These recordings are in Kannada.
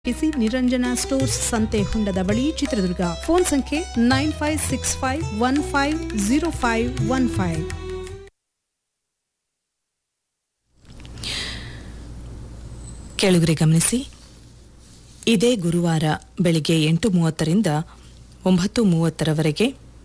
ಪಿಸಿ ನಿರಂಜನ ಸ್ಟೋರ್ಸ್ ಸಂತೆ ಹೊಂಡದ ಬಳಿ ಚಿತ್ರದುರ್ಗ ಫೋನ್ ಸಂಖ್ಯೆ nine five six five one five zero five one five ಕೆಳಗರೆ ಗಮನಿಸಿ ಇದೇ ಗುರುವಾರ ಬೆಳಿಗ್ಗೆ ಎಂಟು ಮೂವತ್ತರಿಂದ ಒಂಬತ್ತು ಮೂವತ್ತರವರೆಗೆ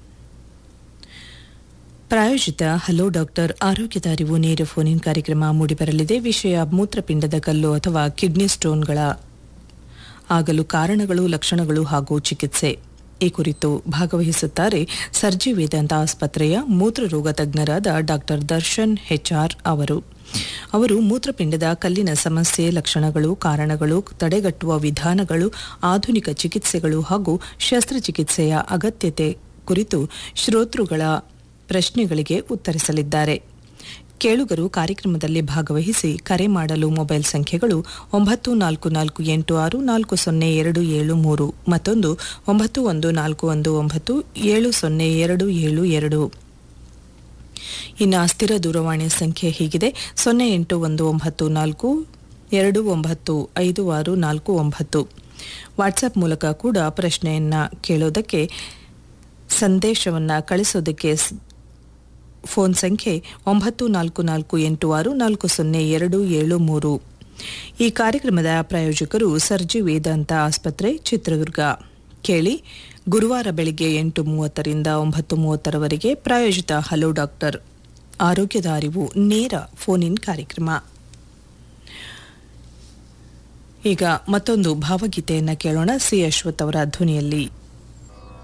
ಪ್ರಾಯೋಜಿತ ಹಲೋ ಡಾಕ್ಟರ್ ಆರೋಗ್ಯದ ಅರಿವು ನೇರ ಫೋನ್ ಕಾರ್ಯಕ್ರಮ ಮೂಡಿಬರಲಿದೆ ವಿಷಯ ಮೂತ್ರಪಿಂಡದ ಕಲ್ಲು ಅಥವಾ ಕಿಡ್ನಿ ಸ್ಟೋನ್ಗಳ ಆಗಲು ಕಾರಣಗಳು ಲಕ್ಷಣಗಳು ಹಾಗೂ ಚಿಕಿತ್ಸೆ ಈ ಕುರಿತು ಭಾಗವಹಿಸುತ್ತಾರೆ ಸರ್ಜಿ ವೇದಾಂತ ಆಸ್ಪತ್ರೆಯ ಮೂತ್ರರೋಗ ತಜ್ಞರಾದ ಡಾಕ್ಟರ್ ದರ್ಶನ್ ಹೆಚ್ಆರ್ ಅವರು ಅವರು ಮೂತ್ರಪಿಂಡದ ಕಲ್ಲಿನ ಸಮಸ್ಯೆ ಲಕ್ಷಣಗಳು ಕಾರಣಗಳು ತಡೆಗಟ್ಟುವ ವಿಧಾನಗಳು ಆಧುನಿಕ ಚಿಕಿತ್ಸೆಗಳು ಹಾಗೂ ಶಸ್ತ್ರಚಿಕಿತ್ಸೆಯ ಅಗತ್ಯತೆ ಕುರಿತು ಶ್ರೋತೃಗಳ ಪ್ರಶ್ನೆಗಳಿಗೆ ಉತ್ತರಿಸಲಿದ್ದಾರೆ ಕೇಳುಗರು ಕಾರ್ಯಕ್ರಮದಲ್ಲಿ ಭಾಗವಹಿಸಿ ಕರೆ ಮಾಡಲು ಮೊಬೈಲ್ ಸಂಖ್ಯೆಗಳು ಒಂಬತ್ತು ನಾಲ್ಕು ನಾಲ್ಕು ಎಂಟು ಆರು ನಾಲ್ಕು ಸೊನ್ನೆ ಎರಡು ಏಳು ಮೂರು ಮತ್ತೊಂದು ಒಂಬತ್ತು ಒಂದು ನಾಲ್ಕು ಒಂದು ಒಂಬತ್ತು ಏಳು ಸೊನ್ನೆ ಎರಡು ಏಳು ಎರಡು ಇನ್ನು ಅಸ್ಥಿರ ದೂರವಾಣಿ ಸಂಖ್ಯೆ ಹೀಗಿದೆ ಸೊನ್ನೆ ಎಂಟು ಒಂದು ಒಂಬತ್ತು ನಾಲ್ಕು ಎರಡು ಒಂಬತ್ತು ಐದು ಆರು ನಾಲ್ಕು ಒಂಬತ್ತು ವಾಟ್ಸಪ್ ಮೂಲಕ ಕೂಡ ಪ್ರಶ್ನೆಯನ್ನ ಕೇಳೋದಕ್ಕೆ ಸಂದೇಶವನ್ನ ಕಳಿಸೋದಕ್ಕೆ ಸ್- ಫೋನ್ ಸಂಖ್ಯೆ ಒಂಬತ್ತು ನಾಲ್ಕು ನಾಲ್ಕು ಎಂಟು ಆರು ನಾಲ್ಕು ಸೊನ್ನೆ ಎರಡು ಏಳು ಮೂರು ಈ ಕಾರ್ಯಕ್ರಮದ ಪ್ರಾಯೋಜಕರು ಸರ್ಜಿ ವೇದಾಂತ ಆಸ್ಪತ್ರೆ ಚಿತ್ರದುರ್ಗ ಕೇಳಿ ಗುರುವಾರ ಬೆಳಿಗ್ಗೆ ಎಂಟು ಮೂವತ್ತರಿಂದ ಒಂಬತ್ತು ಮೂವತ್ತರವರೆಗೆ ಪ್ರಾಯೋಜಿತ ಹಲೋ ಡಾಕ್ಟರ್ ಆರೋಗ್ಯದ ಅರಿವು ನೇರ ಫೋನ್ ಇನ್ ಕಾರ್ಯಕ್ರಮ ಈಗ ಮತ್ತೊಂದು ಭಾವಗೀತೆಯನ್ನ ಕೇಳೋಣ ಸಿ ಅಶ್ವಥ್ ಅವರ ಧ್ವನಿಯಲ್ಲಿ